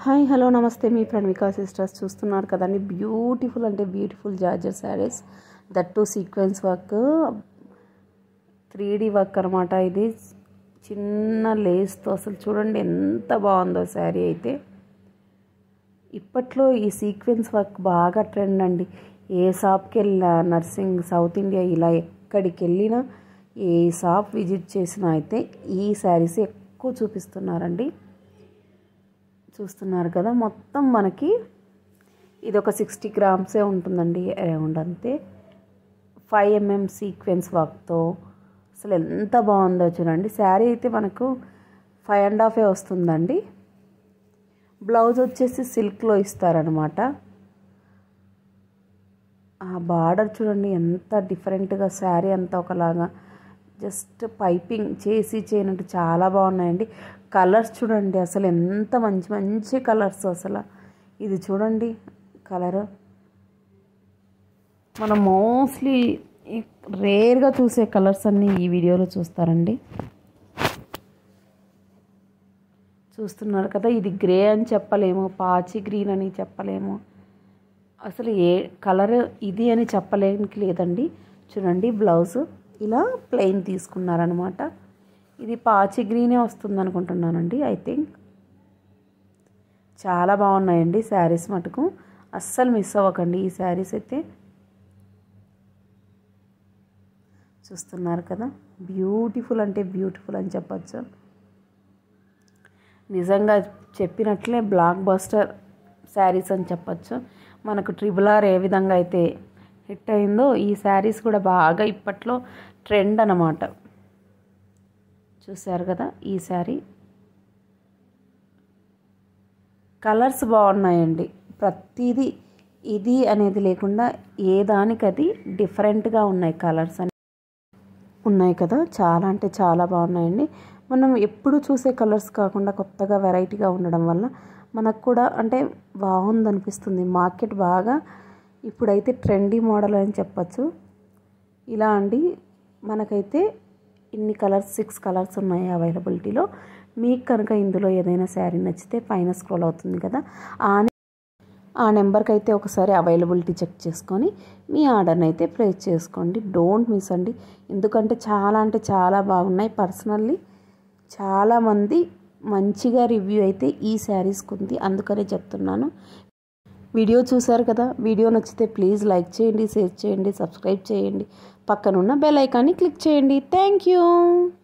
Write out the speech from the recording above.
hi hello నమస్తే మీ ప్రణవికా sisters చూస్తున్నారు కదండి బ్యూటిఫుల్ అంటే beautiful georgette saris that too sequence work three D work అనమాట ఇది చిన్న లేస్తో అసలు చూడండి ఎంత బాగుందో శారీ అయితే ఇప్పట్లో ఈ సీక్వెన్స్ వర్క్ బాగా ట్రెండ్ అండి ఏ షాప్కి వెళ్ళినా నర్సింగ్ సౌత్ ఇండియా ఇలా ఎక్కడికి వెళ్ళినా ఏ షాప్ విజిట్ చేసినా అయితే ఈ శారీస్ ఎక్కువ చూపిస్తున్నారండి చూస్తున్నారు కదా మొత్తం మనకి ఇది ఒక సిక్స్టీ గ్రామ్సే ఉంటుందండి అరౌండ్ అంతే ఫైవ్ ఎంఎం సీక్వెన్స్ వర్క్తో అసలు ఎంత బాగుందో చూడండి శారీ అయితే మనకు ఫైవ్ అండ్ హాఫే వస్తుందండి బ్లౌజ్ వచ్చేసి సిల్క్లో ఇస్తారనమాట ఆ బార్డర్ చూడండి ఎంత డిఫరెంట్గా శారీ అంతా ఒకలాగా జస్ట్ పైపింగ్ చేసి చేయనట్టు చాలా బాగున్నాయండి కలర్స్ చూడండి అసలు ఎంత మంచి మంచి కలర్స్ అసలు ఇది చూడండి కలర్ మనం మోస్ట్లీ రేర్గా చూసే కలర్స్ అన్నీ ఈ వీడియోలో చూస్తారండి చూస్తున్నారు కదా ఇది గ్రే అని చెప్పలేము పాచి గ్రీన్ అని చెప్పలేము అసలు ఏ కలర్ ఇది అని చెప్పలేనికి లేదండి చూడండి బ్లౌజ్ ఇలా ప్లెయిన్ తీసుకున్నారనమాట ఇది పాచి గ్రీనే వస్తుంది అనుకుంటున్నానండి ఐ థింక్ చాలా బాగున్నాయండి శారీస్ మటుకు అస్సలు మిస్ అవ్వకండి ఈ శారీస్ అయితే చూస్తున్నారు కదా బ్యూటిఫుల్ అంటే బ్యూటిఫుల్ అని చెప్పచ్చు నిజంగా చెప్పినట్లే బ్లాక్ బస్టర్ శారీస్ అని చెప్పచ్చు మనకు ట్రిబుల్ ఆర్ ఏ విధంగా అయితే హిట్ అయిందో ఈ శారీస్ కూడా బాగా ఇప్పట్లో ట్రెండ్ అనమాట చూశారు కదా ఈ శారీ కలర్స్ బాగున్నాయండి ప్రతిదీ ఇది అనేది లేకుండా ఏ దానికి అది డిఫరెంట్గా ఉన్నాయి కలర్స్ అని ఉన్నాయి కదా చాలా అంటే చాలా బాగున్నాయండి మనం ఎప్పుడు చూసే కలర్స్ కాకుండా కొత్తగా వెరైటీగా ఉండడం వల్ల మనకు కూడా అంటే బాగుంది అనిపిస్తుంది మార్కెట్ బాగా ఇప్పుడైతే ట్రెండీ మోడల్ అని చెప్పచ్చు ఇలా అండి మనకైతే ఇన్ని కలర్స్ సిక్స్ కలర్స్ ఉన్నాయి అవైలబిలిటీలో మీకు కనుక ఇందులో ఏదైనా శారీ నచ్చితే పైన స్క్రోల్ అవుతుంది కదా ఆ ఆ నెంబర్కి అయితే ఒకసారి అవైలబిలిటీ చెక్ చేసుకొని మీ ఆర్డర్ని అయితే ప్లేస్ చేసుకోండి డోంట్ మిస్ అండి ఎందుకంటే చాలా అంటే చాలా బాగున్నాయి పర్సనల్లీ చాలామంది మంచిగా రివ్యూ అయితే ఈ శారీస్కి ఉంది అందుకనే చెప్తున్నాను వీడియో చూసారు కదా వీడియో నచ్చితే ప్లీజ్ లైక్ చేయండి షేర్ చేయండి సబ్స్క్రైబ్ చేయండి పక్కనున్న బెల్ ఐకాన్ని క్లిక్ చేయండి థ్యాంక్ యూ